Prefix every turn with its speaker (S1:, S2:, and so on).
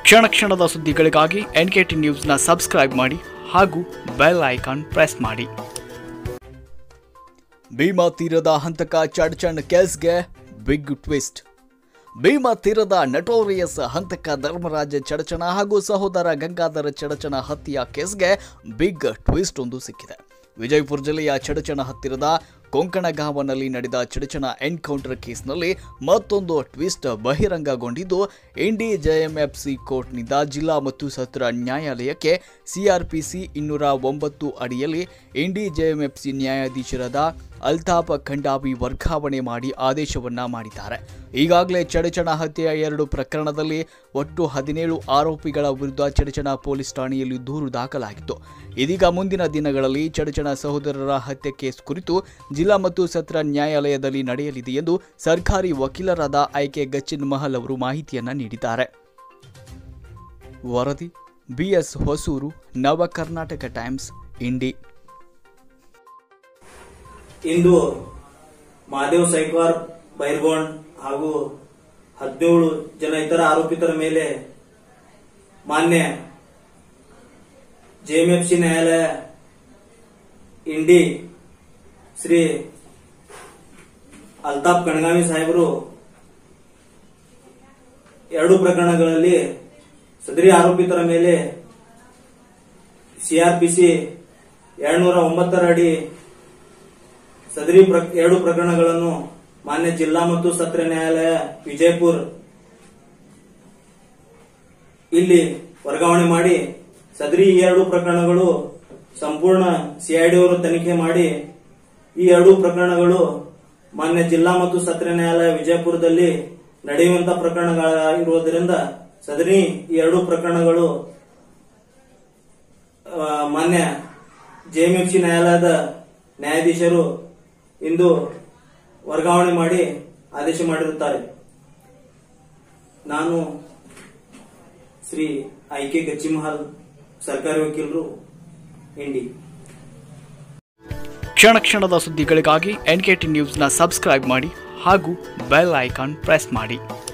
S1: ಕ್ಷಣ ಕ್ಷಣದ ಸುದ್ದಿಗಳಿಗಾಗಿ ಎನ್ ಕೆ ಟಿ ನ್ಯೂಸ್ನ ಸಬ್ಸ್ಕ್ರೈಬ್ ಮಾಡಿ ಹಾಗೂ ಬೆಲ್ ಐಕಾನ್ ಪ್ರೆಸ್ ಮಾಡಿ ಭೀಮಾ ತೀರದ ಹಂತಕ ಚಡ್ಚಣ್ ಕೇಸ್ಗೆ ಬಿಗ್ ಟ್ವಿಸ್ಟ್ ಭೀಮಾ ತೀರದ ನಟೋರಿಯಸ್ ಹಂತಕ ಧರ್ಮರಾಜ ಚಡಚಣ ಹಾಗೂ ಸಹೋದರ ಗಂಗಾಧರ ಚಡಚಣ ಹತ್ಯೆಯ ಕೇಸ್ಗೆ ಬಿಗ್ ಟ್ವಿಸ್ಟ್ ಒಂದು ಸಿಕ್ಕಿದೆ ವಿಜಯಪುರ ಜಿಲ್ಲೆಯ ಚಡಚಣ ಹತ್ತಿರದ ಕೊಂಕಣಗಾವನಲ್ಲಿ ನಡೆದ ಚಡಚಣ ಎನ್ಕೌಂಟರ್ ಕೇಸ್ನಲ್ಲಿ ಮತ್ತೊಂದು ಟ್ವಿಸ್ಟ್ ಬಹಿರಂಗಗೊಂಡಿದ್ದು ಇಂಡಿ ಜೆಎಂಎಫ್ಸಿ ಕೋರ್ಟ್ನಿಂದ ಜಿಲ್ಲಾ ಮತ್ತು ಸತ್ರ ನ್ಯಾಯಾಲಯಕ್ಕೆ ಸಿಆರ್ಪಿಸಿ ಇನ್ನೂರ ಒಂಬತ್ತು ಅಡಿಯಲ್ಲಿ ಇಂಡಿ ಜೆಎಂಎಫ್ಸಿ ನ್ಯಾಯಾಧೀಶರಾದ ಅಲ್ತಾಫ್ ಖಂಡಾವಿ ವರ್ಗಾವಣೆ ಮಾಡಿ ಆದೇಶವನ್ನ ಮಾಡಿದ್ದಾರೆ ಈಗಾಗಲೇ ಚಡಚಣ ಹತ್ಯೆಯ ಎರಡು ಪ್ರಕರಣದಲ್ಲಿ ಒಟ್ಟು ಹದಿನೇಳು ಆರೋಪಿಗಳ ವಿರುದ್ಧ ಚಡಚಣ ಪೊಲೀಸ್ ಠಾಣೆಯಲ್ಲಿ ದೂರು ದಾಖಲಾಗಿತ್ತು ಇದೀಗ ಮುಂದಿನ ದಿನಗಳಲ್ಲಿ ಚಡಚಣ ಸಹೋದರರ ಹತ್ಯೆ ಕೇಸ್ ಕುರಿತು ಜಿಲ್ಲಾ ಮತ್ತು ಸತ್ರ ನ್ಯಾಯಾಲಯದಲ್ಲಿ ನಡೆಯಲಿದೆ ಎಂದು ಸರ್ಕಾರಿ ವಕೀಲರಾದ ಐಕೆ ಗಚ್ಚಿನ್ ಮಹಲ್ ಅವರು ಮಾಹಿತಿಯನ್ನ ನೀಡಿದ್ದಾರೆ ವರದಿ ಬಿಎಸ್ ಹೊಸೂರು ನವ ಕರ್ನಾಟಕ ಟೈಮ್ಸ್ ಇಂಡಿ
S2: ಇಂದು ಮಹಾದೇವ್ ಸೈಕ್ವಾರ್ ಬೈರ್ಗೋಣ್ ಹಾಗೂ ಹದಿನೇಳು ಜನ ಇತರ ಆರೋಪಿತರ ಮೇಲೆ ಮಾನ್ಯ ಜೆಎಂಎಫ್ಸಿ ನ್ಯಾಯಾಲಯ ಇಂಡಿ ಶ್ರೀ ಅಲ್ತಾಫ್ ಕಣಗಾವಿ ಸಾಹೇಬರು ಎರಡು ಪ್ರಕರಣಗಳಲ್ಲಿ ಸದರಿ ಆರೋಪಿತರ ಮೇಲೆ ಸಿಆರ್ಪಿಸಿ ಎರಡ್ನೂರ ಒಂಬತ್ತರ ಅಡಿ ಸದರಿ ಪ್ರ- ಎರಡು ಪ್ರಕರಣಗಳನ್ನು ಮಾನ್ಯ ಜಿಲ್ಲಾ ಮತ್ತು ಸತ್ರ ನ್ಯಾಯಾಲಯ ವಿಜಯಪುರ್ ಇಲ್ಲಿ ವರ್ಗಾವಣೆ ಮಾಡಿ ಸದರಿ ಈ ಎರಡು ಪ್ರಕರಣಗಳು ಸಂಪೂರ್ಣ ಸಿಐಡಿ ಅವರು ತನಿಖೆ ಮಾಡಿ ಈ ಎರಡು ಪ್ರಕರಣಗಳು ಮಾನ್ಯ ಜಿಲ್ಲಾ ಮತ್ತು ಸತ್ರ ನ್ಯಾಯಾಲಯ ವಿಜಯಪುರದಲ್ಲಿ ನಡೆಯುವಂತಹ ಪ್ರಕರಣಗಳಾಗಿರುವುದರಿಂದ ಸದರಿ ಈ ಎರಡು ಪ್ರಕರಣಗಳು ಆ, ಮಾನ್ಯ ಜೆಎಂಎಫ್ಸಿ ನ್ಯಾಯಾಲಯದ ನ್ಯಾಯಾಧೀಶರು ಇಂದು ವರ್ಗಾವಣೆ ಮಾಡಿ ಆದೇಶ ಮಾಡಿರುತ್ತಾರೆ ನಾನು ಶ್ರೀ ಐ ಕೆ ಗಚ್ಚಿಮಹಲ್ ಸರ್ಕಾರಿ ವಕೀಲರು ಇಂಡಿ
S1: ಕ್ಷಣ ಕ್ಷಣದ ಸುದ್ದಿಗಳಿಗಾಗಿ ಎನ್ ಕೆ ಟಿ ನ್ಯೂಸ್ನ ಸಬ್ಸ್ಕ್ರೈಬ್ ಮಾಡಿ ಹಾಗೂ ಬೆಲ್ ಐಕಾನ್ ಪ್ರೆಸ್ ಮಾಡಿ